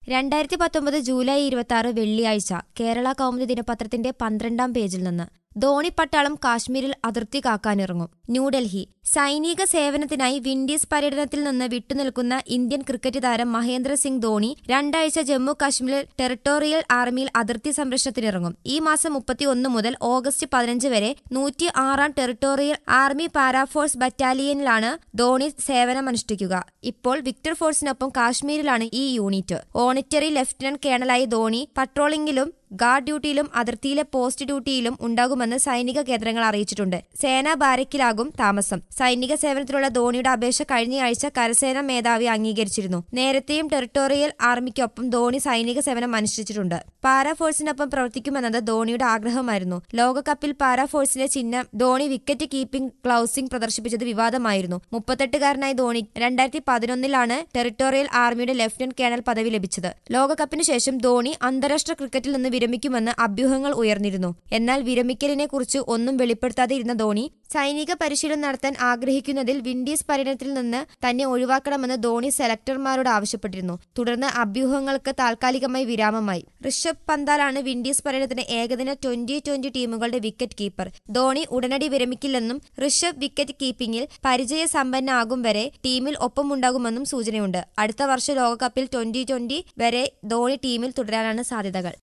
രണ്ടായിരത്തി പത്തൊമ്പത് ജൂലൈ ഇരുപത്തി ആറ് വെള്ളിയാഴ്ച കേരള കൗമുദി ദിനപത്രത്തിന്റെ പന്ത്രണ്ടാം പേജിൽ നിന്ന് ധോണി പട്ടാളം കാശ്മീരിൽ അതിർത്തി കാക്കാനിറങ്ങും ന്യൂഡൽഹി സൈനിക സേവനത്തിനായി വിൻഡീസ് പര്യടനത്തിൽ നിന്ന് വിട്ടുനിൽക്കുന്ന ഇന്ത്യൻ ക്രിക്കറ്റ് താരം മഹേന്ദ്ര സിംഗ് ധോണി രണ്ടാഴ്ച ജമ്മു കാശ്മീരിൽ ടെറിട്ടോറിയൽ ആർമിയിൽ അതിർത്തി സംരക്ഷണത്തിനിറങ്ങും ഈ മാസം മുപ്പത്തിയൊന്ന് മുതൽ ഓഗസ്റ്റ് പതിനഞ്ച് വരെ നൂറ്റി ആറാം ടെറിട്ടോറിയൽ ആർമി പാരാഫോഴ്സ് ബറ്റാലിയനിലാണ് ധോണി സേവനമനുഷ്ഠിക്കുക ഇപ്പോൾ വിക്ടർ ഫോഴ്സിനൊപ്പം കാശ്മീരിലാണ് ഈ യൂണിറ്റ് ഓണിറ്ററി ലഫ്റ്റനന്റ് കേണലായി ധോണി പട്രോളിംഗിലും ഗാർഡ് ഡ്യൂട്ടിയിലും അതിർത്തിയിലെ പോസ്റ്റ് ഡ്യൂട്ടിയിലും ഉണ്ടാകുമെന്ന് സൈനിക കേന്ദ്രങ്ങൾ അറിയിച്ചിട്ടുണ്ട് സേനാ ബാരക്കിലാകും താമസം സൈനിക സേവനത്തിലുള്ള ധോണിയുടെ അപേക്ഷ കഴിഞ്ഞയാഴ്ച കരസേനാ മേധാവി അംഗീകരിച്ചിരുന്നു നേരത്തെയും ടെറിട്ടോറിയൽ ആർമിക്കൊപ്പം ധോണി സൈനിക സേവനം അനുഷ്ഠിച്ചിട്ടുണ്ട് പാരാഫോഴ്സിനൊപ്പം പ്രവർത്തിക്കുമെന്നത് ധോണിയുടെ ആഗ്രഹമായിരുന്നു ലോകകപ്പിൽ പാരാഫോഴ്സിന്റെ ചിഹ്നം ധോണി വിക്കറ്റ് കീപ്പിംഗ് ഗ്ലൗസിംഗ് പ്രദർശിപ്പിച്ചത് വിവാദമായിരുന്നു മുപ്പത്തെട്ടുകാരനായ ധോണി രണ്ടായിരത്തി പതിനൊന്നിലാണ് ടെറിട്ടോറിയൽ ആർമിയുടെ ലഫ്റ്റനന്റ് കേണൽ പദവി ലഭിച്ചത് ലോകകപ്പിന് ശേഷം ധോണി അന്താരാഷ്ട്ര ക്രിക്കറ്റിൽ നിന്ന് വിരമിക്കുമെന്ന് അഭ്യൂഹങ്ങൾ ഉയർന്നിരുന്നു എന്നാൽ വിരമിക്കലിനെ കുറിച്ച് ഒന്നും വെളിപ്പെടുത്താതെ ഇരുന്ന ധോണി സൈനിക പരിശീലനം നടത്താൻ ആഗ്രഹിക്കുന്നതിൽ വിൻഡീസ് പര്യടനത്തിൽ നിന്ന് തന്നെ ഒഴിവാക്കണമെന്ന് ധോണി സെലക്ടർമാരോട് ആവശ്യപ്പെട്ടിരുന്നു തുടർന്ന് അഭ്യൂഹങ്ങൾക്ക് താൽക്കാലികമായി വിരാമമായി ഋഷഭ് പന്താലാണ് വിൻഡീസ് പര്യടനത്തിന് ഏകദിന ട്വന്റി ട്വന്റി ടീമുകളുടെ വിക്കറ്റ് കീപ്പർ ധോണി ഉടനടി വിരമിക്കില്ലെന്നും ഋഷഭ് വിക്കറ്റ് കീപ്പിംഗിൽ പരിചയ സമ്പന്നാകും വരെ ടീമിൽ ഒപ്പമുണ്ടാകുമെന്നും സൂചനയുണ്ട് അടുത്ത വർഷം ലോകകപ്പിൽ ട്വന്റി ട്വന്റി വരെ ധോണി ടീമിൽ തുടരാനാണ് സാധ്യതകൾ